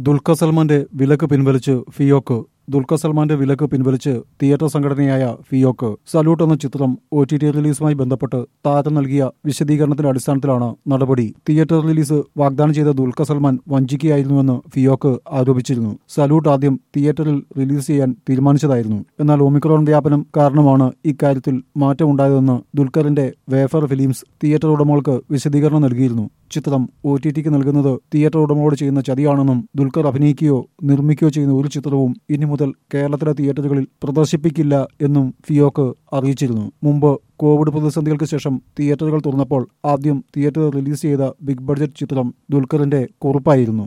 ദുൽഖർ സൽമാന്റെ വിലക്ക് പിൻവലിച്ച് ഫിയോക്ക് ദുൽഖർ സൽമാന്റെ വിലക്ക് പിൻവലിച്ച് തിയേറ്റർ സംഘടനയായ ഫിയോക്ക് സല്യൂട്ട് എന്ന ചിത്രം ഒ ടി ടി റിലീസുമായി ബന്ധപ്പെട്ട് താരം നൽകിയ വിശദീകരണത്തിന്റെ അടിസ്ഥാനത്തിലാണ് നടപടി തിയേറ്റർ റിലീസ് വാഗ്ദാനം ചെയ്ത ദുൽഖർ സൽമാൻ വഞ്ചിക്കുകയായിരുന്നുവെന്ന് ഫിയോക്ക് ആരോപിച്ചിരുന്നു സല്യൂട്ട് ആദ്യം തിയേറ്ററിൽ റിലീസ് ചെയ്യാൻ തീരുമാനിച്ചതായിരുന്നു എന്നാൽ ഒമിക്രോൺ വ്യാപനം കാരണമാണ് ഇക്കാര്യത്തിൽ മാറ്റമുണ്ടായതെന്ന് ദുൽഖറിന്റെ വേഫർ ഫിലിംസ് തിയേറ്റർ ഉടമകൾക്ക് വിശദീകരണം നൽകിയിരുന്നു ചിത്രം ഒ ടി ടിക്ക് നൽകുന്നത് തിയേറ്റർ ഉടമകളോട് ചെയ്യുന്ന ചതിയാണെന്നും ദുൽഖർ അഭിനയിക്കുകയോ നിർമ്മിക്കുകയോ ചെയ്യുന്ന ഒരു ചിത്രവും ഇനി മുതൽ കേരളത്തിലെ തിയേറ്ററുകളിൽ പ്രദർശിപ്പിക്കില്ല എന്നും ഫിയോക്ക് അറിയിച്ചിരുന്നു മുമ്പ് കോവിഡ് പ്രതിസന്ധികൾക്ക് ശേഷം തിയേറ്ററുകൾ തുറന്നപ്പോൾ ആദ്യം തിയേറ്റർ റിലീസ് ചെയ്ത ബിഗ് ബഡ്ജറ്റ് ചിത്രം ദുൽഖറിന്റെ കുറിപ്പായിരുന്നു